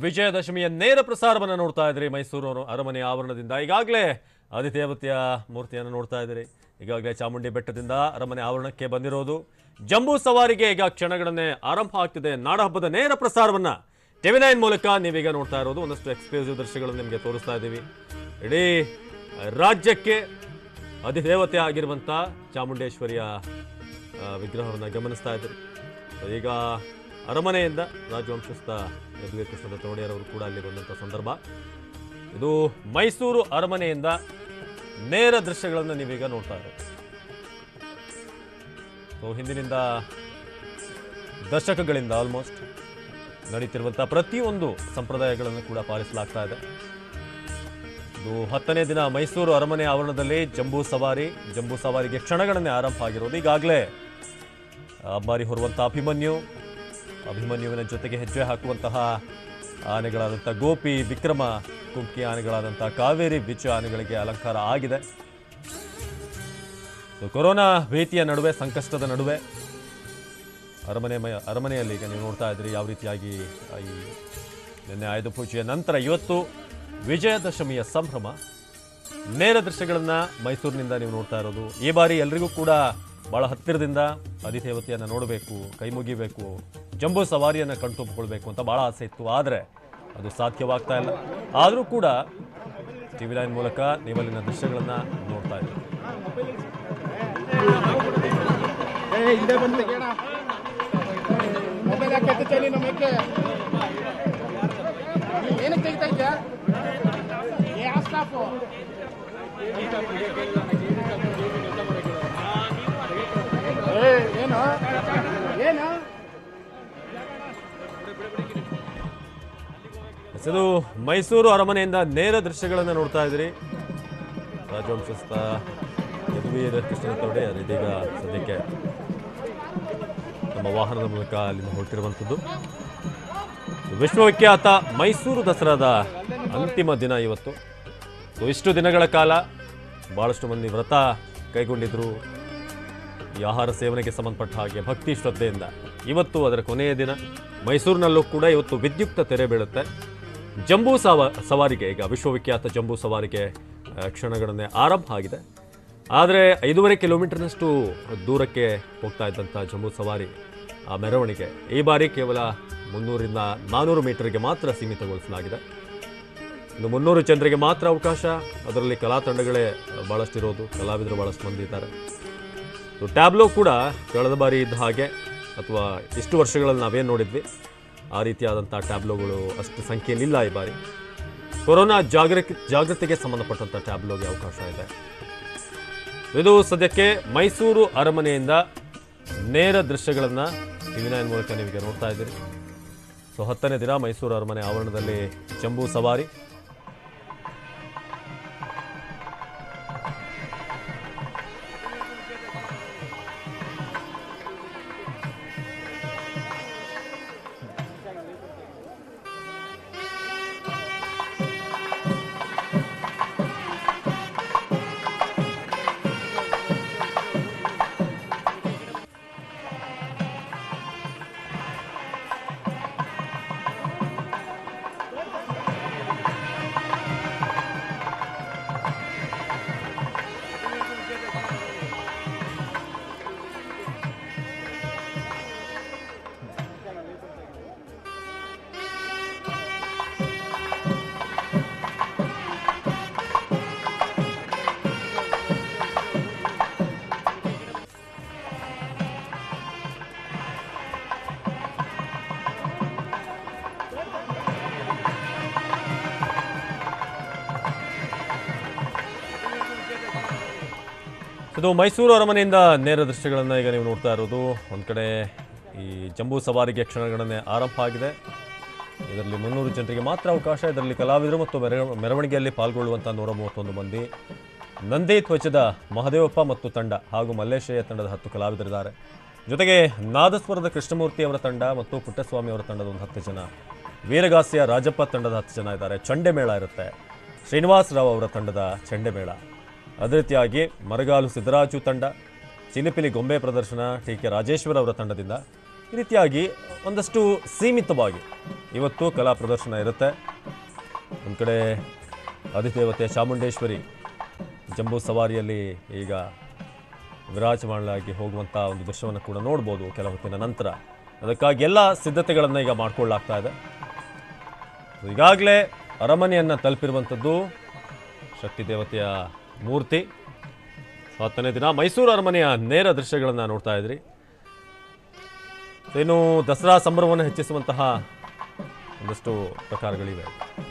ವಿಜಯದಶಮಿಯ ನೇರ ಪ್ರಸಾರವನ್ನು ನೋಡ್ತಾ ಇದ್ರಿ ಮೈಸೂರು ಅರಮನೆ ಆವರಣದಿಂದ ಈಗಾಗಲೇ ಆದಿದೇವತೆಯ ಮೂರ್ತಿಯನ್ನು ನೋಡ್ತಾ ಇದ್ದೀರಿ ಈಗಾಗಲೇ ಚಾಮುಂಡಿ ಬೆಟ್ಟದಿಂದ ಅರಮನೆ ಆವರಣಕ್ಕೆ ಬಂದಿರೋದು ಜಂಬೂ ಸವಾರಿಗೆ ಈಗ ಕ್ಷಣಗಳನ್ನೇ ಆರಂಭ ಆಗ್ತಿದೆ ನಾಡಹಬ್ಬದ ನೇರ ಪ್ರಸಾರವನ್ನ ಟಿವಿ ನೈನ್ ಮೂಲಕ ನೀವೀಗ ನೋಡ್ತಾ ಇರೋದು ಒಂದಷ್ಟು ಎಕ್ಸ್ಕ್ಲೂಸಿವ್ ದೃಶ್ಯಗಳನ್ನು ನಿಮಗೆ ತೋರಿಸ್ತಾ ಇದ್ದೀವಿ ಇಡೀ ರಾಜ್ಯಕ್ಕೆ ಅಧಿದೇವತೆ ಆಗಿರುವಂಥ ಚಾಮುಂಡೇಶ್ವರಿಯ ಆ, ವಿಗ್ರಹವನ್ನು ಗಮನಿಸ್ತಾ ಇದ್ದೀರಿ ಈಗ ಅರಮನೆಯಿಂದ ರಾಜವಂಶಸ್ಥ ಯದುವೀರ್ ಕೃಷ್ಣದತ್ತ ಒಡೆಯರ್ ಅವರು ಕೂಡ ಅಲ್ಲಿ ಬಂದಂಥ ಸಂದರ್ಭ ಇದು ಮೈಸೂರು ಅರಮನೆಯಿಂದ ನೇರ ದೃಶ್ಯಗಳನ್ನು ನೀವೀಗ ನೋಡ್ತಾ ಇರೋದು ಸೊ ಹಿಂದಿನಿಂದ ದಶಕಗಳಿಂದ ಆಲ್ಮೋಸ್ಟ್ ನಡೀತಿರುವಂಥ ಪ್ರತಿಯೊಂದು ಸಂಪ್ರದಾಯಗಳನ್ನು ಕೂಡ ಪಾಲಿಸಲಾಗ್ತಾ ಇದೆ ಇದು ಹತ್ತನೇ ದಿನ ಮೈಸೂರು ಅರಮನೆ ಆವರಣದಲ್ಲಿ ಜಂಬೂ ಸವಾರಿ ಜಂಬೂ ಸವಾರಿಗೆ ಕ್ಷಣಗಳನ್ನೇ ಆರಂಭ ಆಗಿರೋದು ಈಗಾಗಲೇ ಅಂಬಾರಿ ಹೊರುವಂಥ ಅಭಿಮನ್ಯು ಅಭಿಮನ್ಯುವಿನ ಜೊತೆಗೆ ಹೆಜ್ಜೆ ಹಾಕುವಂತಹ ಆನೆಗಳಾದಂಥ ಗೋಪಿ ವಿಕ್ರಮ ಕುಮ್ಕಿ ಆನೆಗಳಾದಂಥ ಕಾವೇರಿ ಬಿಚ್ಚು ಆನೆಗಳಿಗೆ ಅಲಂಕಾರ ಆಗಿದೆ ಸೊ ಕೊರೋನಾ ಭೀತಿಯ ನಡುವೆ ಸಂಕಷ್ಟದ ನಡುವೆ ಅರಮನೆ ಮಯ ಅರಮನೆಯಲ್ಲಿ ಈಗ ನೀವು ನೋಡ್ತಾ ಇದ್ದೀರಿ ಯಾವ ರೀತಿಯಾಗಿ ಆ, ಈ ನಿನ್ನೆ ಆಯುಧ ಪೂಜೆಯ ನಂತರ ಇವತ್ತು ವಿಜಯದಶಮಿಯ ಸಂಭ್ರಮ ನೇರ ದೃಶ್ಯಗಳನ್ನು ಮೈಸೂರಿನಿಂದ ನೀವು ನೋಡ್ತಾ ಇರೋದು ಈ ಬಾರಿ ಎಲ್ರಿಗೂ ಕೂಡ ಬಹಳ ಹತ್ತಿರದಿಂದ ಅಧಿದೇವತೆಯನ್ನು ನೋಡಬೇಕು ಕೈ ಮುಗಿಬೇಕು ಜಂಬೂ ಸವಾರಿಯನ್ನು ಕಣ್ತುಂಬಿಕೊಳ್ಬೇಕು ಅಂತ ಬಹಳ ಆಸೆ ಇತ್ತು ಆದರೆ ಅದು ಸಾಧ್ಯವಾಗ್ತಾ ಇಲ್ಲ ಆದರೂ ಕೂಡ ಟಿವಿ ನೈನ್ ಮೂಲಕ ನೀವಲ್ಲಿನ ದೃಶ್ಯಗಳನ್ನು ನೋಡ್ತಾ ಇದ್ದೀವಿ ಏ ಹಿಂದೆ ಬಂದು ತೆಗಿಯೋಣ ಮೊಬೈಲ್ ಯಾಕೆ ಎತ್ತುತ್ತೆ ನೀನು ಮೇಕೆ ಏನಕ್ಕೆ ತೆಗಿತಾ ಇದ್ಯಾ ಏ ಆ ಸ್ಟಾಫು ಏ ಏನು ಏನು ಎಸ್, ಇದು ಮೈಸೂರು ಅರಮನೆಯಿಂದ ನೇರ ದೃಶ್ಯಗಳನ್ನು ನೋಡ್ತಾ ಇದ್ದೀರಿ ರಾಜವಂಶಸ್ಥ ಯದುವೀರ ಕೃಷ್ಣದತ್ತ ಒಡೆಯರ್ ಇದೀಗ ಸದ್ಯಕ್ಕೆ ನಮ್ಮ ವಾಹನದ ಮೂಲಕ ಅಲ್ಲಿಂದ ಹೊರಟಿರುವಂಥದ್ದು ವಿಶ್ವವಿಖ್ಯಾತ ಮೈಸೂರು ದಸರಾದ ಅಂತಿಮ ದಿನ ಇವತ್ತು ಸೊ ಇಷ್ಟು ದಿನಗಳ ಕಾಲ ಭಾಳಷ್ಟು ಮಂದಿ ವ್ರತ ಕೈಗೊಂಡಿದ್ರು ಈ ಆಹಾರ ಸೇವನೆಗೆ ಸಂಬಂಧಪಟ್ಟ ಹಾಗೆ ಭಕ್ತಿ ಶ್ರದ್ಧೆಯಿಂದ ಇವತ್ತು ಅದರ ಕೊನೆಯ ದಿನ ಮೈಸೂರಿನಲ್ಲೂ ಕೂಡ ಇವತ್ತು ವಿದ್ಯುಕ್ತ ತೆರೆ ಬೀಳುತ್ತೆ ಜಂಬೂ ಸವ ಸವಾರಿಗೆ ಈಗ ವಿಶ್ವವಿಖ್ಯಾತ ಜಂಬೂ ಸವಾರಿಗೆ ಆ, ಕ್ಷಣಗಳನ್ನೇ ಆರಂಭ ಆಗಿದೆ ಆದರೆ ಐದೂವರೆ ಕಿಲೋಮೀಟರ್ನಷ್ಟು ದೂರಕ್ಕೆ ಹೋಗ್ತಾ ಇದ್ದಂಥ ಜಂಬೂ ಸವಾರಿ ಆ ಮೆರವಣಿಗೆ ಈ ಬಾರಿ ಕೇವಲ ಮುನ್ನೂರಿಂದ ನಾನ್ನೂರು ಮೀಟರ್ಗೆ ಮಾತ್ರ ಸೀಮಿತಗೊಳಿಸಲಾಗಿದೆ ಇನ್ನು ಮುನ್ನೂರು ಜನರಿಗೆ ಮಾತ್ರ ಅವಕಾಶ ಅದರಲ್ಲಿ ಕಲಾ ತಂಡಗಳೇ ಭಾಳಷ್ಟಿರೋದು ಕಲಾವಿದರು ಭಾಳಷ್ಟು ಮಂದಿ ಇದ್ದಾರೆ ಸೊ ಟ್ಯಾಬ್ಲೋ ಕೂಡ ಕಳೆದ ಬಾರಿ ಇದ್ದ ಹಾಗೆ ಅಥವಾ ಇಷ್ಟು ವರ್ಷಗಳಲ್ಲಿ ನಾವೇನು ನೋಡಿದ್ವಿ ಆ ರೀತಿಯಾದಂಥ ಟ್ಯಾಬ್ಲೋಗಳು ಅಷ್ಟು ಸಂಖ್ಯೆಯಲ್ಲಿಲ್ಲ ಈ ಬಾರಿ ಕೊರೋನಾ ಜಾಗೃತಿ ಜಾಗೃತಿಗೆ ಸಂಬಂಧಪಟ್ಟಂಥ ಟ್ಯಾಬ್ಲೋಗೆ ಅವಕಾಶ ಇದೆ ಇದು ಸದ್ಯಕ್ಕೆ ಮೈಸೂರು ಅರಮನೆಯಿಂದ ನೇರ ದೃಶ್ಯಗಳನ್ನು ಟಿವಿ ನೈನ್ ಮೂಲಕ ನೀವೀಗ ನೋಡ್ತಾ ಇದ್ದೀರಿ ಸೊ ಹತ್ತನೇ ದಿನ ಮೈಸೂರು ಅರಮನೆ ಆವರಣದಲ್ಲಿ ಜಂಬೂ ಸವಾರಿ ಇದು ಮೈಸೂರು ಅರಮನೆಯಿಂದ ನೇರ ದೃಶ್ಯಗಳನ್ನು ಈಗ ನೀವು ನೋಡ್ತಾ ಇರೋದು ಒಂದು ಕಡೆ ಈ ಜಂಬೂ ಸವಾರಿಗೆ ಕ್ಷಣಗಳನ್ನೇ ಆರಂಭ ಆಗಿದೆ ಇದರಲ್ಲಿ ಮುನ್ನೂರು ಜನರಿಗೆ ಮಾತ್ರ ಅವಕಾಶ ಇದರಲ್ಲಿ ಕಲಾವಿದರು ಮತ್ತು ಮೆರವ ಮೆರವಣಿಗೆಯಲ್ಲಿ ಪಾಲ್ಗೊಳ್ಳುವಂಥ ನೂರ ಮೂವತ್ತೊಂದು ಮಂದಿ ನಂದಿ ಧ್ವಜದ ಮಹದೇವಪ್ಪ ಮತ್ತು ತಂಡ ಹಾಗೂ ಮಲ್ಲೇಶಯ್ಯ ತಂಡದ ಹತ್ತು ಕಲಾವಿದರಿದ್ದಾರೆ ಜೊತೆಗೆ ನಾದಸ್ವರದ ಕೃಷ್ಣಮೂರ್ತಿ ಅವರ ತಂಡ ಮತ್ತು ಪುಟ್ಟಸ್ವಾಮಿ ಅವರ ತಂಡದ ಒಂದು ಹತ್ತು ಜನ ವೀರಗಾಸಿಯ ರಾಜಪ್ಪ ತಂಡದ ಹತ್ತು ಜನ ಇದ್ದಾರೆ ಚಂಡೆ ಮೇಳ ಇರುತ್ತೆ ಶ್ರೀನಿವಾಸ್ ರಾವ್ ಅವರ ತಂಡದ ಚಂಡೆ ಮೇಳ ಅದೇ ರೀತಿಯಾಗಿ ಮರಗಾಲು ಸಿದ್ದರಾಜು ತಂಡ ಚಿಲಿಪಿಲಿ ಗೊಂಬೆ ಪ್ರದರ್ಶನ ಟಿ ಕೆ ರಾಜೇಶ್ವರ ಅವರ ತಂಡದಿಂದ ಈ ರೀತಿಯಾಗಿ ಒಂದಷ್ಟು ಸೀಮಿತವಾಗಿ ಇವತ್ತು ಕಲಾ ಪ್ರದರ್ಶನ ಇರುತ್ತೆ ಒಂದು ಕಡೆ ಅಧಿದೇವತೆ ಚಾಮುಂಡೇಶ್ವರಿ ಜಂಬೂ ಸವಾರಿಯಲ್ಲಿ ಈಗ ವಿರಾಜಮಾನಲಾಗಿ ಹೋಗುವಂಥ ಒಂದು ದೃಶ್ಯವನ್ನು ಕೂಡ ನೋಡ್ಬೋದು ಕೆಲ ಹೊತ್ತಿನ ನಂತರ ಅದಕ್ಕಾಗಿ ಎಲ್ಲ ಸಿದ್ಧತೆಗಳನ್ನು ಈಗ ಮಾಡಿಕೊಳ್ಳಲಾಗ್ತಾ ಇದೆ ಈಗಾಗಲೇ ಅರಮನೆಯನ್ನು ತಲುಪಿರುವಂಥದ್ದು ಶಕ್ತಿ ದೇವತೆಯ ಮೂರ್ತಿ ಹತ್ತನೇ ದಿನ ಮೈಸೂರು ಅರಮನೆಯ ನೇರ ದೃಶ್ಯಗಳನ್ನು ನೋಡ್ತಾ ಇದ್ರಿ ಇನ್ನು ದಸರಾ ಸಂಭ್ರಮವನ್ನು ಹೆಚ್ಚಿಸುವಂತಹ ಒಂದಷ್ಟು ಪ್ರಕಾರಗಳಿವೆ